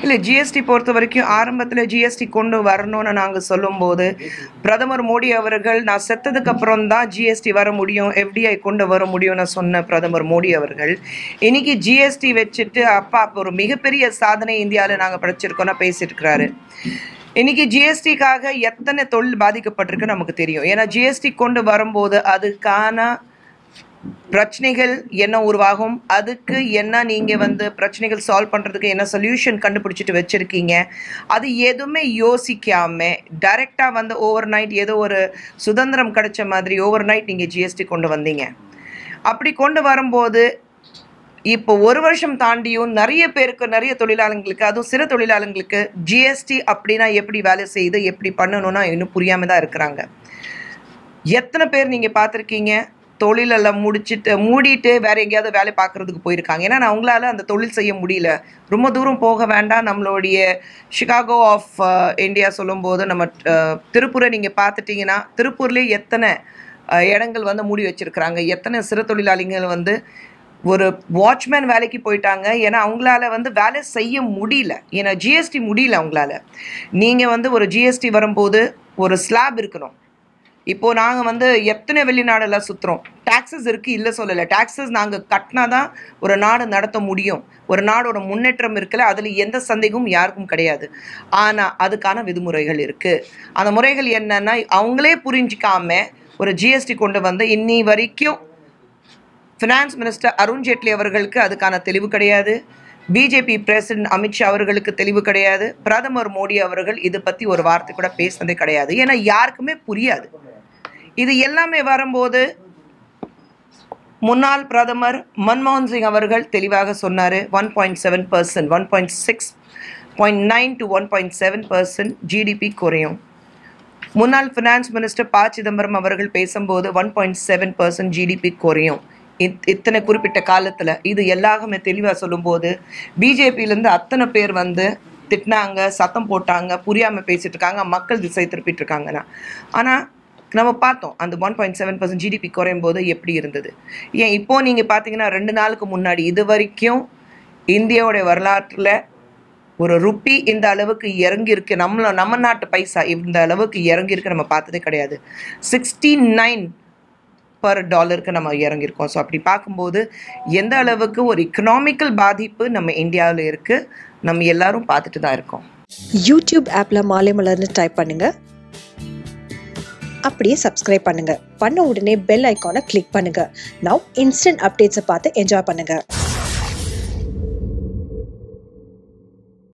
இல்லை ஜிஎஸ்டி பொறுத்த வரைக்கும் ஆரம்பத்தில் ஜிஎஸ்டி கொண்டு வரணும்னு நாங்கள் சொல்லும்போது பிரதமர் மோடி அவர்கள் நான் செத்ததுக்கு அப்புறம் தான் ஜிஎஸ்டி வர முடியும் எஃப்டிஐ கொண்டு வர முடியும்னு சொன்ன பிரதமர் மோடி அவர்கள் இன்னைக்கு ஜிஎஸ்டி வச்சுட்டு அப்பா ஒரு மிகப்பெரிய சாதனை இந்தியாவில் நாங்கள் படைச்சிருக்கோம்னா பேசிட்டு இருக்கிறாரு இன்னைக்கு ஜிஎஸ்டிக்காக எத்தனை தொழில் பாதிக்கப்பட்டிருக்கு நமக்கு தெரியும் ஏன்னா ஜிஎஸ்டி கொண்டு வரும்போது அதுக்கான பிரச்சனைகள் என்ன உருவாகும் அதுக்கு என்ன நீங்கள் வந்து பிரச்சனைகள் சால்வ் பண்ணுறதுக்கு என்ன சொல்யூஷன் கண்டுபிடிச்சிட்டு வச்சுருக்கீங்க அது எதுவுமே யோசிக்காம டைரெக்டாக வந்து ஓவர் நைட் ஏதோ ஒரு சுதந்திரம் கிடைச்ச மாதிரி ஓவர் நைட் நீங்கள் ஜிஎஸ்டி கொண்டு வந்தீங்க அப்படி கொண்டு வரும்போது இப்போ ஒரு வருஷம் தாண்டியும் நிறைய பேருக்கு நிறைய தொழிலாளர்களுக்கு அதுவும் சிறு தொழிலாளர்களுக்கு ஜிஎஸ்டி அப்படின்னா எப்படி வேலை செய்யுது எப்படி பண்ணணும்னா இன்னும் புரியாமல் தான் இருக்கிறாங்க எத்தனை பேர் நீங்கள் பார்த்துருக்கீங்க தொழிலெல்லாம் முடிச்சுட்டு மூடிட்டு வேற எங்கேயாவது வேலை பார்க்குறதுக்கு போயிருக்காங்க ஏன்னா நான் அவங்களால அந்த தொழில் செய்ய முடியல ரொம்ப தூரம் போக வேண்டாம் நம்மளுடைய சிகாகோ ஆஃப் இந்தியா சொல்லும்போது நம்ம அஹ், திருப்பூரை நீங்கள் பார்த்துட்டிங்கன்னா திருப்பூர்லேயே எத்தனை அஹ், இடங்கள் வந்து மூடி வச்சிருக்கிறாங்க எத்தனை சிறு தொழிலாளிகள் வந்து ஒரு வாட்ச்மேன் வேலைக்கு போயிட்டாங்க ஏன்னா அவங்களால வந்து வேலை செய்ய முடியல ஏன்னா ஜிஎஸ்டி முடியல அவங்களால நீங்கள் வந்து ஒரு ஜிஎஸ்டி வரும்போது ஒரு ஸ்லாப் இருக்கணும் இப்போ நாங்கள் வந்து எத்தனை வெளிநாடெல்லாம் சுற்றுறோம் டாக்ஸஸ் இருக்குது இல்லை சொல்லலை டாக்ஸஸ் நாங்கள் கட்டினா தான் ஒரு நாடு நடத்த முடியும் ஒரு நாடோட முன்னேற்றம் இருக்குல்ல அதில் எந்த சந்தேகமும் யாருக்கும் கிடையாது ஆனால் அதுக்கான விதிமுறைகள் இருக்குது அந்த முறைகள் என்னன்னா அவங்களே புரிஞ்சிக்காம ஒரு ஜிஎஸ்டி கொண்டு வந்து இன்னி வரைக்கும் ஃபினான்ஸ் மினிஸ்டர் அருண் ஜேட்லி அவர்களுக்கு அதுக்கான தெளிவு கிடையாது பிஜேபி பிரசிடென்ட் அமித்ஷா அவர்களுக்கு தெளிவு கிடையாது பிரதமர் மோடி அவர்கள் இது பற்றி ஒரு வார்த்தை கூட பேசினதே கிடையாது ஏன்னா யாருக்குமே புரியாது இது எல்லாமே வரும்போது முன்னாள் பிரதமர் மன்மோகன் சிங் அவர்கள் தெளிவாக சொன்னார் one point seven percent one point six point nine to one point seven percent GDP குறையும் முன்னாள் ஃபினான்ஸ் மினிஸ்டர் ப சிதம்பரம் அவர்கள் பேசும்போது one point seven percent GDP குறையும் இத் இத்தனை குறிப்பிட்ட காலத்தில் இது எல்லாமே தெளிவாக சொல்லும்போது பிஜேபியிலேருந்து அத்தனை பேர் வந்து திட்டினாங்க சத்தம் போட்டாங்க புரியாமல் பேசிட்டு இருக்காங்க மக்கள் திசை திருப்பிட்டு இருக்காங்கன்னா ஆனால் நம்ம பார்த்தோம் அந்த one point seven percent GDP குறையும் போது எப்படி இருந்தது ஏன் இப்போ நீங்கள் பார்த்தீங்கன்னா ரெண்டு நாளுக்கு முன்னாடி இது வரைக்கும் இந்தியாவுடைய வரலாற்றில் ஒரு ருப்பி இந்த அளவுக்கு இறங்கியிருக்கு நம்மள நம்ம நாட்டு பைசா இந்த அளவுக்கு இறங்கியிருக்கு நம்ம பார்த்ததே கிடையாது சிக்ஸ்டி நைன் பர் டாலருக்கு நம்ம இறங்கியிருக்கோம் ஸோ அப்படி பார்க்கும்போது எந்த அளவுக்கு ஒரு எக்கனாமிக்கல் பாதிப்பு நம்ம இந்தியாவில் இருக்குது நம்ம எல்லாரும் பார்த்துட்டு தான் இருக்கோம் யூடியூப் ஆப்பில் மாலை மலர்னு டைப் பண்ணுங்க அப்படியே சப்ஸ்கிரைப் பண்ணுங்க பண்ண உடனே பெல் ஐக்கானை கிளிக் பண்ணுங்க நவ் இன்ஸ்டன்ட் அப்டேட்ஸை பார்த்து என்ஜாய் பண்ணுங்க